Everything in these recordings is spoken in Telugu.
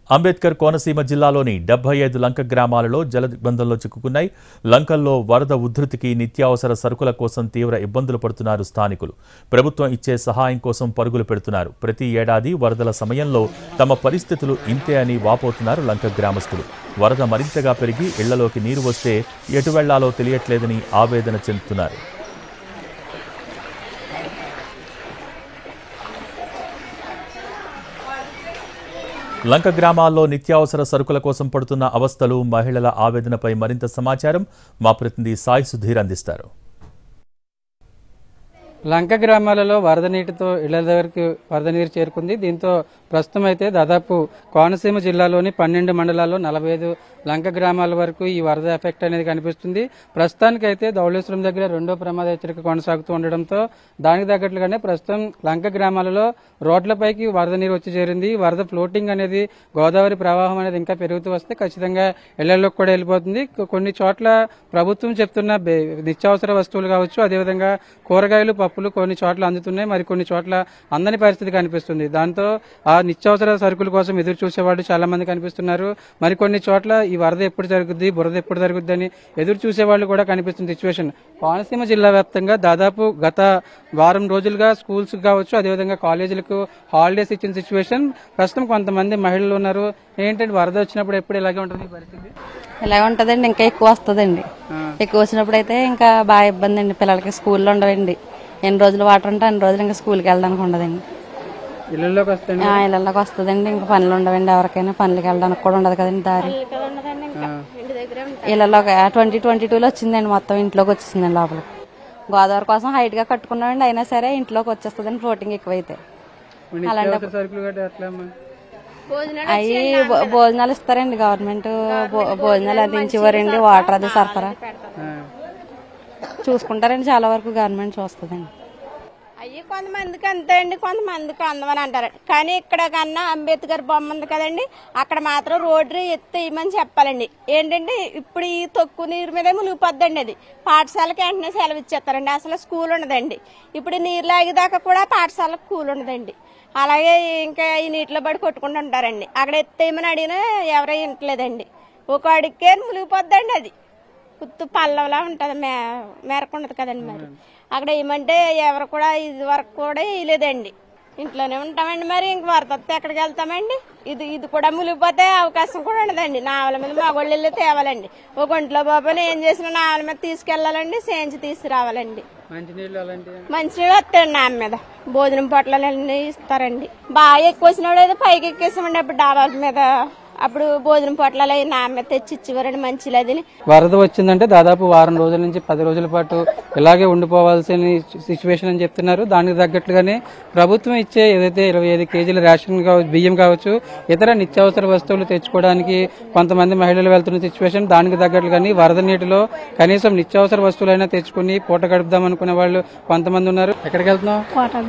అంబేద్కర్ కోనసీమ జిల్లాలోని డెబ్బై ఐదు లంక గ్రామాలలో జల దిగ్బంధంలో చిక్కుకున్నాయి లంకల్లో వరద ఉధృతికి నిత్యావసర సరుకుల కోసం తీవ్ర ఇబ్బందులు పడుతున్నారు స్థానికులు ప్రభుత్వం ఇచ్చే సహాయం కోసం పరుగులు పెడుతున్నారు ప్రతి ఏడాది వరదల సమయంలో తమ పరిస్థితులు ఇంతే అని వాపోతున్నారు లంక గ్రామస్తులు వరద మరింతగా పెరిగి ఇళ్లలోకి నీరు వస్తే ఎటు వెళ్లాలో తెలియట్లేదని ఆవేదన చెందుతున్నారు లంక గ్రామాల్లో నిత్యావసర సరుకుల కోసం పడుతున్న అవస్థలు మహిళల ఆవేదనపై మరింత సమాచారం మా ప్రతినిధి సాయి సుధీర్ అందిస్తారు లంక గ్రామాలలో వరద నీటితో ఇళ్ల దగ్గరికి వరద నీరు చేరుకుంది దీంతో ప్రస్తుతం అయితే దాదాపు కోనసీమ జిల్లాలోని పన్నెండు మండలాల్లో నలభై ఐదు లంక గ్రామాల వరకు ఈ వరద ఎఫెక్ట్ అనేది కనిపిస్తుంది ప్రస్తుతానికైతే ధవళేశ్వరం దగ్గర రెండో ప్రమాద హెచ్చరిక కొనసాగుతూ ఉండడంతో దానికి తగ్గట్లుగానే ప్రస్తుతం లంక గ్రామాలలో రోడ్లపైకి వరద నీరు వచ్చి చేరింది వరద ఫ్లోటింగ్ అనేది గోదావరి ప్రవాహం అనేది ఇంకా పెరుగుతూ వస్తే ఖచ్చితంగా ఇళ్లలోకి కూడా వెళ్ళిపోతుంది కొ- కొన్ని చోట్ల ప్రభుత్వం చెప్తున్న బే- నిత్యావసర వస్తువులు కావచ్చు అదేవిధంగా కూరగాయలు పప్పులు కొన్ని చోట్ల అందుతున్నాయి మరి కొన్ని చోట్ల అందని పరిస్థితి కనిపిస్తుంది దాంతో ఆ నిత్యావసర సరుకుల కోసం ఎదురు చూసేవాళ్ళు చాలా మంది కనిపిస్తున్నారు మరి కొన్ని చోట్ల ఈ వరద ఎప్పుడు జరుగుద్ది బురద ఎప్పుడు జరుగుద్ది అని ఎదురు చూసేవాళ్ళు కూడా కనిపిస్తుంది సిచ్యువేషన్ కోనసీమ జిల్లా వ్యాప్తంగా దాదాపు గత వారం రోజులుగా స్కూల్స్ కావచ్చు అదేవిధంగా కాలేజీలకు హాలిడేస్ ఇచ్చిన సిచ్యువేషన్ ప్రస్తుతం కొంతమంది మహిళలు ఉన్నారు ఏంటంటే వరద వచ్చినప్పుడు ఎప్పుడు ఇలాగే ఉంటుంది ఈ పరిస్థితి ఇలా ఉంటదండి ఇంకా ఎక్కువ వస్తుందండి ఎక్కువ వచ్చినప్పుడు అయితే ఇంకా బాగా ఇబ్బంది అండి పిల్లలకి స్కూల్లో ఉండవండి ఎన్ని రోజులు వాటర్ ఉంటే అన్ని రోజులు ఇంకా స్కూల్కి వెళ్ళడానికి ఉండదండి ఇళ్లలోకి వస్తాయండి ఆ, ఇళ్ళలోకి వస్తుందండి ఇంకా పనులు ఉండవండి ఎవరికైనా పనులకి వెళ్ళడానికి కూడా ఉండదు కదండి దారి ఇళ్ళలో ట్వంటీ ట్వంటీ టూలో వచ్చిందండి మొత్తం ఇంట్లోకి వచ్చేసిందండి లోపలికి గోదావరి కోసం హైట్ గా కట్టుకున్నామండి అయినా సరే ఇంట్లోకి వచ్చేస్తుందండి ఫ్లోటింగ్ ఎక్కువైతే మరి నిత్యావసర సరుకులు గట్రా ఎట్లా అమ్మా అవి భోజనాలు ఇస్తారండి గవర్నమెంట్ భో- భోజనాలు అందించేవారండి వాటర్ అది సరఫరా ఆ. చూసుకుంటారండి చాలా వరకు గవర్నమెంట్ చూస్తుందండి అయ్యి కొంతమందికి అంతే అండి కొంతమందికి అందమని అంటారు కానీ ఇక్కడ కన్నా అంబేద్కర్ బొమ్మ ఉంది కదండి అక్కడ మాత్రం రోడ్డు ఎత్తేయమని చెప్పాలండి ఏంటంటే ఇప్పుడు ఈ తొక్కు నీరు మీదే మునిగిపోద్దండి అది పాఠశాలకి వెంటనే సెలవు ఇచ్చేస్తారండి అసలు స్కూల్ ఉండదండి ఇప్పుడు నీరు లాగేదాకా కూడా పాఠశాలకు కూల్ ఉండదండి అలాగే ఇంకా ఈ నీటిలో పడి కొట్టుకుంటూ ఉంటారండి అక్కడ ఎత్తేయమని అడిగినా ఎవరై వింటలేదండి ఒక అడిగే మునిగిపోద్దండి అది కుత్తు పల్లవలా ఉంటుంది మే మేరకుండదు కదండి మరి అక్కడ ఏమంటే ఎవరు కూడా ఇది వరకు కూడా వేయలేదండి ఇంట్లోనే ఉంటామండి మరి ఇంక వరద వస్తే ఎక్కడికి వెళ్తామండి ఇది ఇది కూడా మునిగిపోతే అవకాశం కూడా ఉండదండి నావల మీద మగోళ్ళు వెళ్ళి తేవాలండి ఒక ఒంట్లో బాబుని ఏం చేసినా నావల మీద తీసుకెళ్లాలండి సేంచి తీసుకురావాలండి మంచినీళ్ళు అలాంటివి మంచినీళ్ళు వస్తాయండి నా మీద భోజనం పొట్లాలు అన్నీ ఇస్తారండి బాగా ఎక్కువ వచ్చినప్పుడు అయితే పైకి ఎక్కేసామండి అప్పుడు డాబాల మీద అప్పుడు భోజనం పొట్లాలు అవి నా మీద తెచ్చి ఇచ్చేవారండి మంచిలు అదిని వరద వచ్చిందంటే దాదాపు వారం రోజుల నుంచి పది రోజుల పాటు ఇలాగే ఉండిపోవాల్సిన సిచ్యువేషన్ అని చెప్తున్నారు దానికి తగ్గట్లుగానే ప్రభుత్వం ఇచ్చే ఏదైతే ఇరవై ఐదు కేజీల రేషన్ కావచ్చు బియ్యం కావచ్చు ఇతర నిత్యావసర వస్తువులు తెచ్చుకోవడానికి కొంతమంది మహిళలు వెళ్తున్న సిచ్యువేషన్ దానికి తగ్గట్లుగానే వరద నీటిలో కనీసం నిత్యావసర వస్తువులైనా తెచ్చుకుని పూట గడుపుదాం అనుకునే వాళ్ళు కొంతమంది ఉన్నారు ఎక్కడికి వెళ్తున్నాం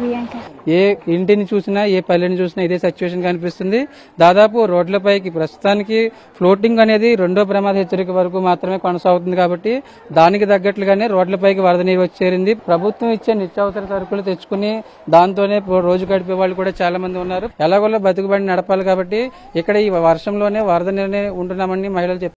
ఏ ఇంటిని చూసినా ఏ పల్లెని చూసినా ఇదే సిచ్యువేషన్ కనిపిస్తుంది దాదాపు రోడ్లపైకి ప్రస్తుతానికి ఫ్లోటింగ్ అనేది రెండో ప్రమాద హెచ్చరిక వరకు మాత్రమే కొనసాగుతుంది కాబట్టి దానికి తగ్గట్లుగానే రోడ్లపైకి వరద నీరు వచ్చి చేరింది ప్రభుత్వం ఇచ్చే నిత్యావసర సరుకులు తెచ్చుకుని దాంతోనే రోజు గడిపే వాళ్ళు కూడా చాలా మంది ఉన్నారు ఎలాగోలా బతుకుబడి నడపాలి కాబట్టి ఇక్కడ ఈ వర్షంలోనే వరద నీరునే ఉంటున్నామని మహిళలు చెప్తున్నారు